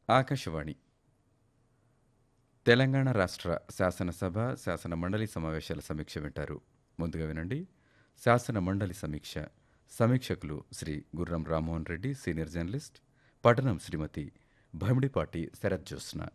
ఆకాశవాణి తెలంగాణ రాష్ట్ర శాసనసభ శాసన మండలి సమావేశాల సమీక్ష వింటారు ముందుగా వినండి శాసన మండలి సమీక్ష సమీక్షకులు శ్రీ గుర్రం రామ్మోహన్ రెడ్డి సీనియర్ జర్నలిస్ట్ పట్టణం శ్రీమతి భమిడిపాటి శరత్ జ్యోత్స్న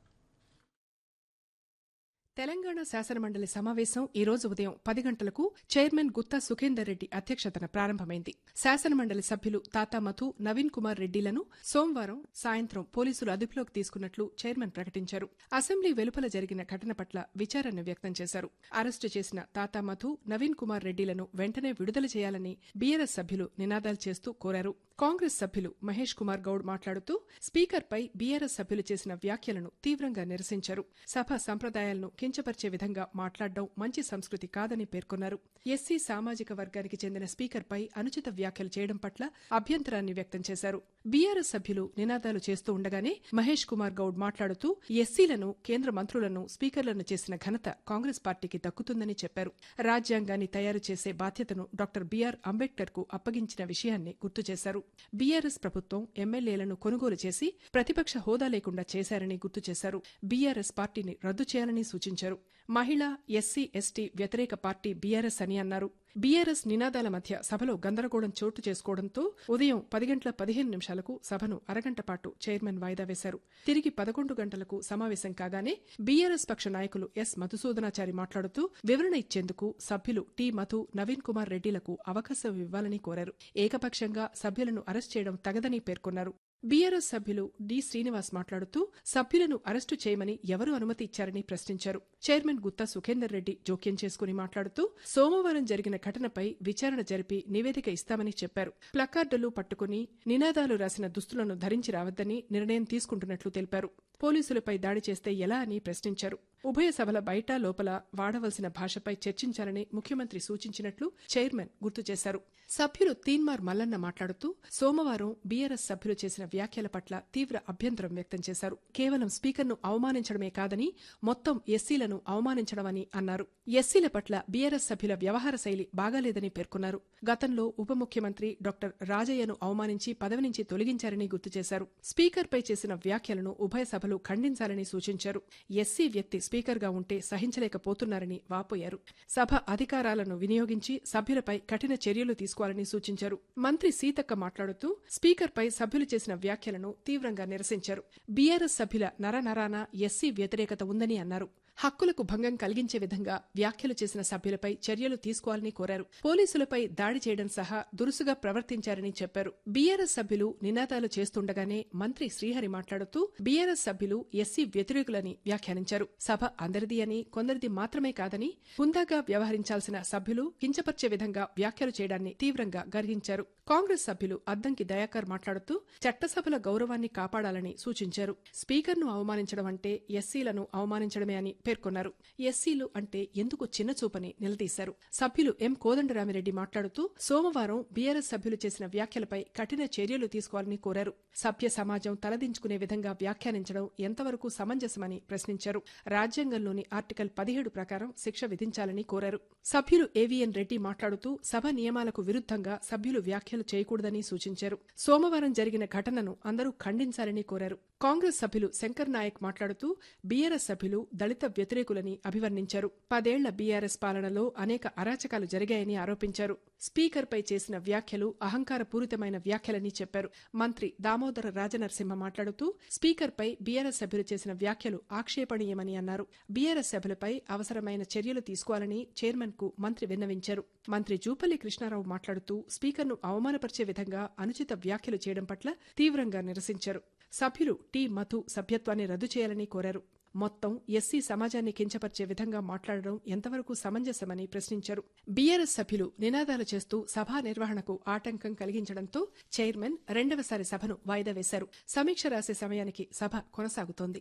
తెలంగాణ శాసనమండలి సమావేశం ఈ రోజు ఉదయం పది గంటలకు చైర్మన్ గుత్తా సుఖేందర్ రెడ్డి అధ్యక్షతన ప్రారంభమైంది శాసనమండలి సభ్యులు తాతా మధు నవీన్ కుమార్ రెడ్డిలను సోమవారం సాయంత్రం పోలీసులు అదుపులోకి తీసుకున్నట్లు చైర్మన్ ప్రకటించారు అసెంబ్లీ వెలుపల జరిగిన ఘటన పట్ల విచారాన్ని వ్యక్తం చేశారు అరెస్టు చేసిన తాతా మధు నవీన్ కుమార్ రెడ్డిలను వెంటనే విడుదల చేయాలని బీఆర్ఎస్ సభ్యులు నినాదాలు చేస్తూ కోరారు కాంగ్రెస్ సభ్యులు మహేష్ కుమార్ గౌడ్ మాట్లాడుతూ స్పీకర్పై బీఆర్ఎస్ సభ్యులు చేసిన వ్యాఖ్యలను తీవ్రంగా నిరసించారు సభ సంప్రదాయాలను కించపరిచే విధంగా మాట్లాడడం మంచి సంస్కృతి కాదని పేర్కొన్నారు ఎస్సీ సామాజిక వర్గానికి చెందిన స్పీకర్పై అనుచిత వ్యాఖ్యలు చేయడం పట్ల అభ్యంతరాన్ని వ్యక్తం చేశారు బీఆర్ఎస్ సభ్యులు నినాదాలు చేస్తూ ఉండగానే మహేష్ కుమార్ గౌడ్ మాట్లాడుతూ ఎస్సీలను కేంద్ర మంత్రులను స్పీకర్లను చేసిన ఘనత కాంగ్రెస్ పార్టీకి దక్కుతుందని చెప్పారు రాజ్యాంగాన్ని తయారు చేసే బాధ్యతను డాక్టర్ బీఆర్ అంబేద్కర్ కు అప్పగించిన విషయాన్ని గుర్తు చేశారు బీఆర్ఎస్ ప్రభుత్వం ఎమ్మెల్యేలను కొనుగోలు చేసి ప్రతిపక్ష హోదా లేకుండా చేశారని గుర్తు చేశారు బీఆర్ఎస్ పార్టీని రద్దు చేయాలని సూచించారు మహిళ ఎస్సీ ఎస్టీ వ్యతిరేక పార్టీ బీఆర్ఎస్ అని అన్నారు బీఆర్ఎస్ నినాదాల మధ్య సభలో గందరగోళం చోటు చేసుకోవడంతో ఉదయం పది గంటల పదిహేను నిమిషాలకు సభను అరగంట పాటు చైర్మన్ వాయిదా వేశారు తిరిగి పదకొండు గంటలకు సమావేశం కాగానే బీఆర్ఎస్ పక్ష నాయకులు ఎస్ మధుసూదనాచారి మాట్లాడుతూ వివరణ ఇచ్చేందుకు సభ్యులు టి మధు నవీన్ కుమార్ రెడ్డిలకు అవకాశం ఇవ్వాలని కోరారు ఏకపక్షంగా సభ్యులను అరెస్ట్ చేయడం తగదని పేర్కొన్నారు బీఆర్ఎస్ సభ్యులు డి శ్రీనివాస్ మాట్లాడుతూ సభ్యులను అరెస్టు చేయమని ఎవరు అనుమతి ఇచ్చారని ప్రశ్నించారు చైర్మన్ గుత్తా సుఖేందర్ రెడ్డి జోక్యం చేసుకుని మాట్లాడుతూ సోమవారం జరిగిన ఘటనపై విచారణ జరిపి నివేదిక ఇస్తామని చెప్పారు ప్లకార్డులు పట్టుకుని నినాదాలు రాసిన దుస్తులను ధరించి రావద్దని నిర్ణయం తీసుకుంటున్నట్లు తెలిపారు పోలీసులపై దాడి చేస్తే ఎలా అని ప్రశ్నించారు ఉభయ సభల బయట లోపల వాడవలసిన భాషపై చర్చించాలని ముఖ్యమంత్రి సూచించినట్లు చైర్మన్ గుర్తు చేశారు సభ్యులు తీన్మార్ మల్లన్న మాట్లాడుతూ సోమవారం బీఆర్ఎస్ సభ్యులు చేసిన వ్యాఖ్యల పట్ల తీవ్ర అభ్యంతరం వ్యక్తం చేశారు కేవలం స్పీకర్ను అవమానించడమే కాదని మొత్తం ఎస్సీలను అవమానించడమని అన్నారు ఎస్సీల పట్ల బీఆర్ఎస్ సభ్యుల వ్యవహార శైలి బాగాలేదని పేర్కొన్నారు గతంలో ఉప ముఖ్యమంత్రి డాక్టర్ రాజయ్యను అవమానించి పదవి నుంచి తొలగించారని గుర్తు చేశారు స్పీకర్పై చేసిన వ్యాఖ్యలను ఉభయ సభలు ఖండించాలని సూచించారు ఎస్సీ వ్యక్తి స్పీకర్గా ఉంటే సహించలేకపోతున్నారని వాపోయారు సభ అధికారాలను వినియోగించి సభ్యులపై కఠిన చర్యలు తీసుకోవాలని సూచించారు మంత్రి సీతక్క మాట్లాడుతూ స్పీకర్పై సభ్యులు చేసిన వ్యాఖ్యలను తీవ్రంగా నిరసించారు బీఆర్ఎస్ సభ్యుల నరనరాన ఎస్సీ వ్యతిరేకత ఉందని అన్నారు హక్కులకు భంగం కలిగించే విధంగా వ్యాఖ్యలు చేసిన సభ్యులపై చర్యలు తీసుకోవాలని కోరారు పోలీసులపై దాడి చేయడం సహా దురుసుగా ప్రవర్తించారని చెప్పారు బీఆర్ఎస్ సభ్యులు నినాదాలు చేస్తుండగానే మంత్రి శ్రీహరి మాట్లాడుతూ బీఆర్ఎస్ సభ్యులు ఎస్సీ వ్యతిరేకులని వ్యాఖ్యానించారు సభ అందరిది అని కొందరిది మాత్రమే కాదని హుందాగా వ్యవహరించాల్సిన సభ్యులు కించపర్చే విధంగా వ్యాఖ్యలు చేయడాన్ని తీవ్రంగా గర్హించారు కాంగ్రెస్ సభ్యులు అద్దంకి దయాకర్ మాట్లాడుతూ చట్టసభల గౌరవాన్ని కాపాడాలని సూచించారు స్పీకర్ను అవమానించడం అంటే ఎస్సీలను అవమానించడమే అని పేర్కొన్నారు ఎస్సీలు అంటే ఎందుకు చిన్నచూపని నిలదీశారు సభ్యులు ఎం కోదండరామిరెడ్డి మాట్లాడుతూ సోమవారం బీఆర్ఎస్ సభ్యులు చేసిన వ్యాఖ్యలపై కఠిన చర్యలు తీసుకోవాలని కోరారు సభ్య సమాజం తలదించుకునే విధంగా వ్యాఖ్యానించడం ఎంతవరకు సమంజసమని ప్రశ్నించారు రాజ్యాంగంలోని ఆర్టికల్ పదిహేడు ప్రకారం శిక్ష విధించాలని కోరారు సభ్యులు ఏవిఎన్ రెడ్డి మాట్లాడుతూ సభ నియమాలకు విరుద్ధంగా సభ్యులు వ్యాఖ్యలు చేయకూడదని సూచించారు సోమవారం జరిగిన ఘటనను అందరూ ఖండించాలని కోరారు కాంగ్రెస్ సభ్యులు శంకర్ నాయక్ మాట్లాడుతూ బీఆర్ఎస్ సభ్యులు దళిత వ్యతిరేకులని అభివర్ణించారు పదేళ్ల బీఆర్ఎస్ పాలనలో అనేక అరాచకాలు జరిగాయని ఆరోపించారు స్పీకర్పై చేసిన వ్యాఖ్యలు అహంకారపూరితమైన వ్యాఖ్యలని చెప్పారు మంత్రి దామోదర రాజనరసింహ మాట్లాడుతూ స్పీకర్పై బీఆర్ఎస్ సభ్యులు చేసిన వ్యాఖ్యలు ఆక్షేపణీయమని అన్నారు బీఆర్ఎస్ సభ్యులపై అవసరమైన చర్యలు తీసుకోవాలని చైర్మన్ కు మంత్రి విన్నవించారు మంత్రి జూపల్లి కృష్ణారావు మాట్లాడుతూ స్పీకర్ను అవమానపరిచే విధంగా అనుచిత వ్యాఖ్యలు చేయడం పట్ల తీవ్రంగా నిరసించారు సభ్యులు టి మధు సభ్యత్వాన్ని రద్దు చేయాలని కోరారు మొత్తం ఎస్సీ సమాజాన్ని కించపరిచే విధంగా మాట్లాడడం ఎంతవరకు సమంజసమని ప్రశ్నించారు బీఆర్ఎస్ సభ్యులు నినాదాలు చేస్తూ సభా నిర్వహణకు ఆటంకం కలిగించడంతో చైర్మన్ రెండవసారి సభను వాయిదా వేశారు సమీక్ష రాసే సమయానికి సభ కొనసాగుతోంది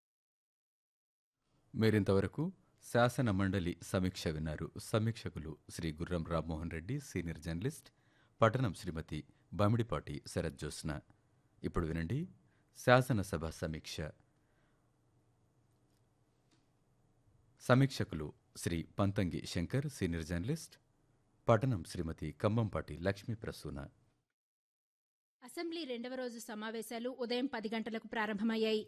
మీరింతవరకు శాసన మండలి సమీక్ష విన్నారు సమీక్షకులు శ్రీ గుర్రం రామ్మోహన్ రెడ్డి సీనియర్ జర్నలిస్ట్ పట్టణం శ్రీమతి బమిడిపాటి శరత్ జ్యోత్స్న ఇప్పుడు వినండి శాసనసభ సమీక్ష సమీక్షకులు శ్రీ పంతంగి శంకర్ సీనియర్ జర్నలిస్ట్ పట్టణం శ్రీమతి కంబంపాటి లక్ష్మీ ప్రసూన అసెంబ్లీ రెండవ రోజు సమావేశాలు ఉదయం పది గంటలకు ప్రారంభమయ్యాయి